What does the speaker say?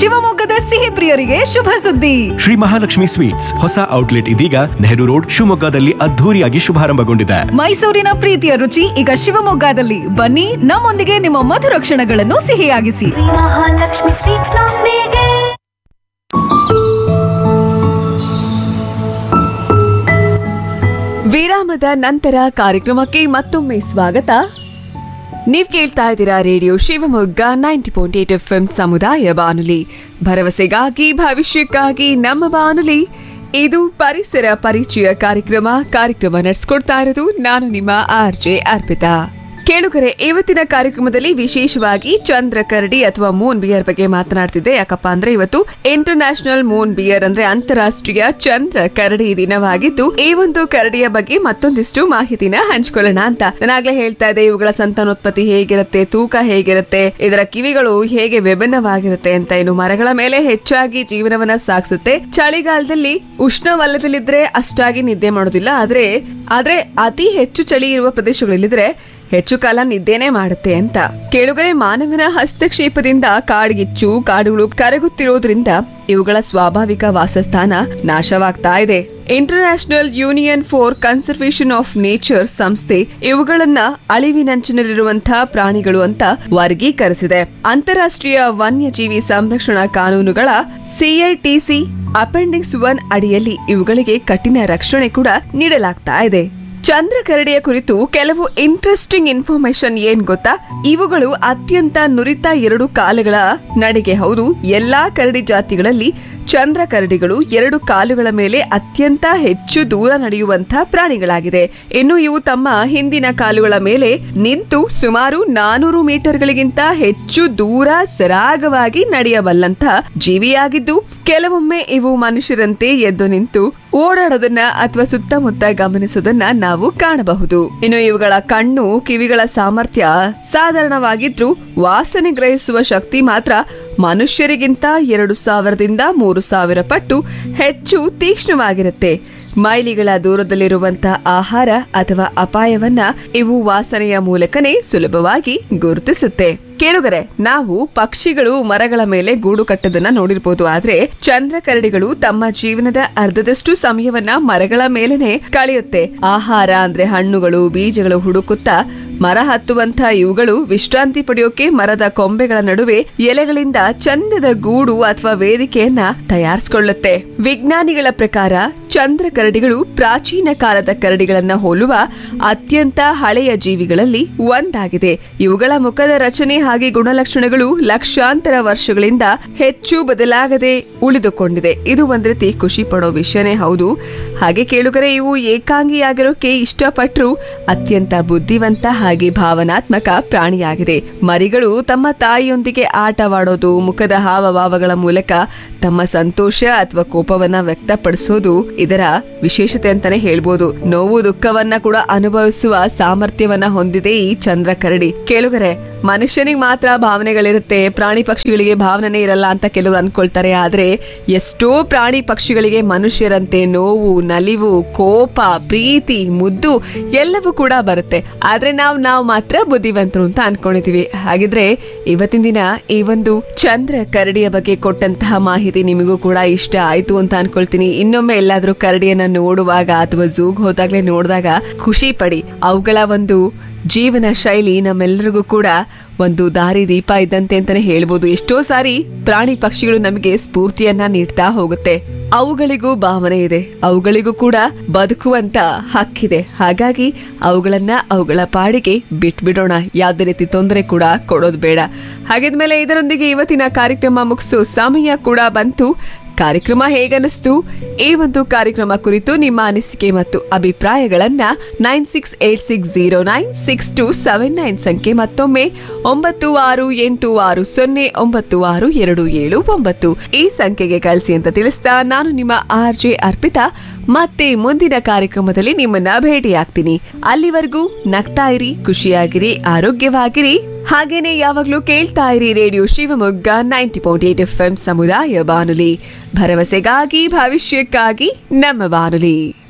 ಶಿವಮೊಗ್ಗದ ಸಿಹಿ ಪ್ರಿಯರಿಗೆ ಶುಭ ಸುದ್ದಿ ಶ್ರೀ ಮಹಾಲಕ್ಷ್ಮಿ ಸ್ವೀಟ್ಸ್ ಹೊಸ ಔಟ್ಲೆಟ್ ಇದೀಗ ನೆಹರು ರೋಡ್ ಶಿವಮೊಗ್ಗದಲ್ಲಿ ಅದ್ಧೂರಿಯಾಗಿ ಶುಭಾರಂಭಗೊಂಡಿದೆ ಮೈಸೂರಿನ ಪ್ರೀತಿಯ ರುಚಿ ಈಗ ಶಿವಮೊಗ್ಗದಲ್ಲಿ ಬನ್ನಿ ನಮ್ಮೊಂದಿಗೆ ನಿಮ್ಮ ಮಧುರ ಕ್ಷಣಗಳನ್ನು ಸಿಹಿಯಾಗಿಸಿ ಮಹಾಲಕ್ಷ್ಮಿ ಸ್ವೀಟ್ಸ್ ನೊಂದಿಗೆ ವಿರಾಮದ ನಂತರ ಕಾರ್ಯಕ್ರಮಕ್ಕೆ ಮತ್ತೊಮ್ಮೆ ಸ್ವಾಗತ ನೀವ್ ಕೇಳ್ತಾ ಇದ್ದೀರಾ radio Shivamogga ninety point eight F M ಸಮುದಾಯ ಬಾನುಲಿ ಭರವಸೆಗಾಗಿ ಭವಿಷ್ಯಕ್ಕಾಗಿ ನಮ್ಮ ಬಾನುಲಿ ಇದು ಪರಿಸರ ಪರಿಚಯ ಕಾರ್ಯಕ್ರಮ ಕಾರ್ಯಕ್ರಮ ನಡೆಸ್ಕೊಡ್ತಾ ಇರೋದು ನಾನು ನಿಮ್ಮ ಆರ್ ಜೆ ಅರ್ಪಿತಾ ಕೇಳುಗರೆ ಇವತ್ತಿನ ಕಾರ್ಯಕ್ರಮದಲ್ಲಿ ವಿಶೇಷವಾಗಿ ಚಂದ್ರ ಕರಡಿ ಅಥವಾ ಮೂನ್ ಬಿಯರ್ ಬಗ್ಗೆ ಮಾತನಾಡ್ತಿದ್ದೆ ಯಾಕಪ್ಪ ಅಂದ್ರೆ ಇವತ್ತು ಇಂಟರ್ ನ್ಯಾಷನಲ್ ಮೂನ್ ಬಿಯರ್ ಅಂದ್ರೆ ಅಂತಾರಾಷ್ಟ್ರೀಯ ಚಂದ್ರ ಕರಡಿ ದಿನವಾಗಿದ್ದು ಈ ಒಂದು ಕರಡಿಯ ಬಗ್ಗೆ ಮತ್ತೊಂದಿಷ್ಟು ಮಾಹಿತಿನ ಹಂಚ್ಕೊಳ್ಳೋಣ ಅಂತ ನಾನಾಗ್ಲೇ ಹೇಳ್ತಾ ಇದ್ದೆ ಇವುಗಳ ಸಂತಾನೋತ್ಪತ್ತಿ ಹೇಗಿರುತ್ತೆ ತೂಕ ಹೇಗಿರುತ್ತೆ ಇದರ ಕಿವಿಗಳು ಹೇಗೆ ವಿಭಿನ್ನವಾಗಿರುತ್ತೆ ಅಂತ ಇನ್ನು ಮರಗಳ ಮೇಲೆ ಹೆಚ್ಚಾಗಿ ಜೀವನವನ್ನ ಸಾಗಿಸುತ್ತೆ ಚಳಿಗಾಲದಲ್ಲಿ ಉಷ್ಣವಲಯದಲ್ಲಿದ್ರೆ ಅಷ್ಟಾಗಿ ನಿದ್ದೆ ಮಾಡೋದಿಲ್ಲ ಆದ್ರೆ ಆದ್ರೆ ಅತಿ ಹೆಚ್ಚು ಚಳಿ ಇರುವ ಪ್ರದೇಶಗಳಲ್ಲಿದ್ರೆ ಹೆಚ್ಚು ಕಾಲ ನಿದ್ದೆನೆ ಮಾಡುತ್ತೆ ಅಂತ ಕೇಳುಗರೆ ಮಾನವನ ಹಸ್ತಕ್ಷೇಪದಿಂದ ಕಾಡ್ಗಿಚ್ಚು ಕಾಡುಗಳು ಕರಗುತ್ತಿರೋದ್ರಿಂದ ಇವುಗಳ ಸ್ವಾಭಾವಿಕ ವಾಸಸ್ಥಾನ ನಾಶವಾಗ್ತಾ ಇದೆ international union for conservation of nature ಸಂಸ್ಥೆ ಇವುಗಳನ್ನ ಅಳಿವಿನಂಚಿನಲ್ಲಿರುವಂತಹ ಪ್ರಾಣಿಗಳು ಅಂತ ವರ್ಗೀಕರಿಸಿದೆ ಅಂತಾರಾಷ್ಟ್ರೀಯ ವನ್ಯಜೀವಿ ಸಂರಕ್ಷಣಾ ಕಾನೂನುಗಳ ಸಿಐಟಿಸಿ ಅಪೆಂಡಿಕ್ಸ್ ಒನ್ ಅಡಿಯಲ್ಲಿ ಇವುಗಳಿಗೆ ಕಠಿಣ ರಕ್ಷಣೆ ಕೂಡ ನೀಡಲಾಗ್ತಾ ಇದೆ ಚಂದ್ರ ಕರಡಿಯ ಕುರಿತು ಕೆಲವು ಇಂಟ್ರೆಸ್ಟಿಂಗ್ ಇನ್ಫಾರ್ಮೇಶನ್ ಏನ್ ಗೊತ್ತಾ ಇವುಗಳು ಅತ್ಯಂತ ನುರಿತ ಎರಡು ಕಾಲುಗಳ ನಡಿಗೆ ಹೌದು ಎಲ್ಲಾ ಕರಡಿ ಜಾತಿಗಳಲ್ಲಿ ಚಂದ್ರ ಕರಡಿಗಳು ಎರಡು ಕಾಲುಗಳ ಮೇಲೆ ಅತ್ಯಂತ ಹೆಚ್ಚು ದೂರ ನಡೆಯುವಂತಹ ಪ್ರಾಣಿಗಳಾಗಿದೆ ಇನ್ನು ಇವು ತಮ್ಮ ಹಿಂದಿನ ಕಾಲುಗಳ ಮೇಲೆ ನಿಂತು ಸುಮಾರು ನಾನೂರು ಮೀಟರ್ಗಳಿಗಿಂತ ಹೆಚ್ಚು ದೂರ ಸರಾಗವಾಗಿ ನಡೆಯಬಲ್ಲಂತ ಜೀವಿಯಾಗಿದ್ದು ಕೆಲವೊಮ್ಮೆ ಇವು ಮನುಷ್ಯರಂತೆ ಎದ್ದು ನಿಂತು ಓಡಾಡೋದನ್ನ ಅಥವಾ ಸುತ್ತಮುತ್ತ ಗಮನಿಸೋದನ್ನ ನಾವು ಕಾಣಬಹುದು ಇನ್ನು ಇವುಗಳ ಕಣ್ಣು ಕಿವಿಗಳ ಸಾಮರ್ಥ್ಯ ಸಾಧಾರಣವಾಗಿದ್ರೂ ವಾಸನೆ ಗ್ರಹಿಸುವ ಶಕ್ತಿ ಮಾತ್ರ ಮನುಷ್ಯರಿಗಿಂತ ಎರಡು ಸಾವಿರದಿಂದ ಮೂರು ಸಾವಿರ ಪಟ್ಟು ಹೆಚ್ಚು ತೀಕ್ಷ್ಣವಾಗಿರುತ್ತೆ ಮೈಲಿಗಳ ದೂರದಲ್ಲಿರುವಂತಹ ಆಹಾರ ಅಥವಾ ಅಪಾಯವನ್ನ ಇವು ವಾಸನೆಯ ಮೂಲಕನೇ ಸುಲಭವಾಗಿ ಗುರುತಿಸುತ್ತೆ ಕೇಳುಗರೆ ನಾವು ಪಕ್ಷಿಗಳು ಮರಗಳ ಮೇಲೆ ಗೂಡು ಕಟ್ಟೋದನ್ನ ನೋಡಿರ್ಬೋದು ಆದ್ರೆ ಚಂದ್ರಕರಡಿಗಳು ತಮ್ಮ ಜೀವನದ ಅರ್ಧದಷ್ಟು ಸಮಯವನ್ನ ಮರಗಳ ಮೇಲೆನೆ ಕಳೆಯುತ್ತೆ ಆಹಾರ ಅಂದ್ರೆ ಹಣ್ಣುಗಳು ಬೀಜಗಳು ಹುಡುಕುತ್ತಾ ಮರ ಹತ್ತುವಂತ ಇವುಗಳು ವಿಶ್ರಾಂತಿ ಪಡೆಯೋಕೆ ಮರದ ಕೊಂಬೆಗಳ ನಡುವೆ ಎಲೆಗಳಿಂದ ಚಂದದ ಗೂಡು ಅಥವಾ ವೇದಿಕೆಯನ್ನ ತಯಾರಿಸಿಕೊಳ್ಳುತ್ತೆ ವಿಜ್ಞಾನಿಗಳ ಪ್ರಕಾರ ಚಂದ್ರ ಕರಡಿಗಳು ಪ್ರಾಚೀನ ಕಾಲದ ಕರಡಿಗಳನ್ನ ಹೋಲುವ ಅತ್ಯಂತ ಹಳೆಯ ಜೀವಿಗಳಲ್ಲಿ ಒಂದಾಗಿದೆ ಇವುಗಳ ಮುಖದ ರಚನೆ ಹಾಗೆ ಗುಣಲಕ್ಷಣಗಳು ಲಕ್ಷಾಂತರ ವರ್ಷಗಳಿಂದ ಹೆಚ್ಚು ಬದಲಾಗದೆ ಉಳಿದುಕೊಂಡಿದೆ ಇದು ಒಂದ್ ರೀತಿ ಖುಷಿ ಪಡೋ ವಿಷಯನೇ ಹೌದು ಹಾಗೆ ಕೇಳುಗರೆ ಇವು ಏಕಾಂಗಿಯಾಗಿರೋಕೆ ಇಷ್ಟಪಟ್ಟರು ಅತ್ಯಂತ ಬುದ್ಧಿವಂತ ಹಾಗೆ ಭಾವನಾತ್ಮಕ ಪ್ರಾಣಿಯಾಗಿದೆ ಮರಿಗಳು ತಮ್ಮ ತಾಯಿಯೊಂದಿಗೆ ಆಟವಾಡೋದು ಮುಖದ ಹಾವಭಾವಗಳ ಮೂಲಕ ತಮ್ಮ ಸಂತೋಷ ಅಥವಾ ಕೋಪವನ್ನ ವ್ಯಕ್ತಪಡಿಸೋದು ಇದರ ವಿಶೇಷತೆ ಅಂತಾನೆ ಹೇಳ್ಬೋದು ನೋವು ದುಃಖವನ್ನ ಕೂಡ ಅನುಭವಿಸುವ ಸಾಮರ್ಥ್ಯವನ್ನ ಹೊಂದಿದೆ ಈ ಚಂದ್ರ ಕರಡಿ ಕೇಳುಗರೆ ಮನುಷ್ಯನಿಗೆ ಮಾತ್ರ ಭಾವನೆಗಳಿರುತ್ತೆ ಪ್ರಾಣಿ ಪಕ್ಷಿಗಳಿಗೆ ಭಾವನೆ ಇರಲ್ಲ ಅಂತ ಕೆಲವರು ಅನ್ಕೊಳ್ತಾರೆ ಆದ್ರೆ ಎಷ್ಟೋ ಪ್ರಾಣಿ ಪಕ್ಷಿಗಳಿಗೆ ಮನುಷ್ಯರಂತೆ ನೋವು ನಲಿವು ಕೋಪ ಪ್ರೀತಿ ಮುದ್ದು ಎಲ್ಲವೂ ಕೂಡ ಬರುತ್ತೆ ಆದ್ರೆ ನಾವು ನಾವು ಮಾತ್ರ ಬುದ್ಧಿವಂತರು ಅಂತ ಅನ್ಕೊಂಡಿದೀವಿ ಹಾಗಿದ್ರೆ ಇವತ್ತಿನ ದಿನ ಈ ಒಂದು ಚಂದ್ರ ಕರಡಿಯ ಬಗ್ಗೆ ಕೊಟ್ಟಂತಹ ಮಾಹಿತಿ ನಿಮಗೂ ಕೂಡ ಇಷ್ಟ ಆಯ್ತು ಅಂತ ಅನ್ಕೊಳ್ತೀನಿ ಇನ್ನೊಮ್ಮೆ ಎಲ್ಲಾದ್ರೂ ಕರಡಿಯನ್ನ ನೋಡುವಾಗ ಅಥವಾ ಝೂಗ್ ಹೋದಾಗ್ಲೇ ನೋಡಿದಾಗ ಖುಷಿ ಪಡಿ ಅವುಗಳ ಒಂದು ಜೀವನ ಶೈಲಿ ನಮ್ಮೆಲ್ಲರಿಗೂ ಕೂಡ ಒಂದು ದಾರಿ ದೀಪ ಇದ್ದಂತೆ ಅಂತಾನೆ ಹೇಳ್ಬೋದು ಎಷ್ಟೋ ಸಾರಿ ಪ್ರಾಣಿ ಪಕ್ಷಿಗಳು ನಮಗೆ ಸ್ಫೂರ್ತಿಯನ್ನ ನೀಡ್ತಾ ಹೋಗುತ್ತೆ ಅವುಗಳಿಗೂ ಭಾವನೆ ಇದೆ ಅವುಗಳಿಗೂ ಕೂಡ ಬದುಕುವಂತ ಹಕ್ಕಿದೆ ಹಾಗಾಗಿ ಅವುಗಳನ್ನ ಅವುಗಳ ಪಾಡಿಗೆ ಬಿಟ್ಬಿಡೋಣ ಯಾವುದೇ ರೀತಿ ತೊಂದರೆ ಕೂಡ ಕೊಡೋದು ಬೇಡ ಹಾಗಿದ್ಮೇಲೆ ಇದರೊಂದಿಗೆ ಇವತ್ತಿನ ಕಾರ್ಯಕ್ರಮ ಮುಗಿಸೋ ಸಮಯ ಕೂಡ ಬಂತು ಕಾರ್ಯಕ್ರಮ ಹೇಗನಿಸ್ತು ಈ ಒಂದು ಕಾರ್ಯಕ್ರಮ ಕುರಿತು ನಿಮ್ಮ ಅನಿಸಿಕೆ ಮತ್ತು ಅಭಿಪ್ರಾಯಗಳನ್ನ nine six eight six zero nine six two seven nine ಸಂಖ್ಯೆ ಮತ್ತೊಮ್ಮೆ ಒಂಬತ್ತು ಆರು ಎಂಟು ಆರು ಸೊನ್ನೆ ಒಂಬತ್ತು ಆರು ಎರಡು ಏಳು ಒಂಬತ್ತು ಈ ಸಂಖ್ಯೆಗೆ ಕಳಿಸಿ ಅಂತ ತಿಳಿಸ್ತಾ ನಾನು ನಿಮ್ಮ ಆರ್ ಜೆ ಅರ್ಪಿತಾ ಮತ್ತೆ ಮುಂದಿನ ಕಾರ್ಯಕ್ರಮದಲ್ಲಿ ನಿಮ್ಮನ್ನ ಭೇಟಿಯಾಗ್ತೀನಿ ಅಲ್ಲಿವರೆಗೂ ನಗ್ತಾ ಇರಿ ಖುಷಿಯಾಗಿರಿ ಆರೋಗ್ಯವಾಗಿರಿ ಹಾಗೇನೆ ಯಾವಾಗ್ಲೂ ಕೇಳ್ತಾ ಇರಿ radio Shivamogga ninety point eight F M ಸಮುದಾಯ ಬಾನುಲಿ ಭರವಸೆಗಾಗಿ ಭವಿಷ್ಯಕ್ಕಾಗಿ ನಮ್ಮ ಬಾನುಲಿ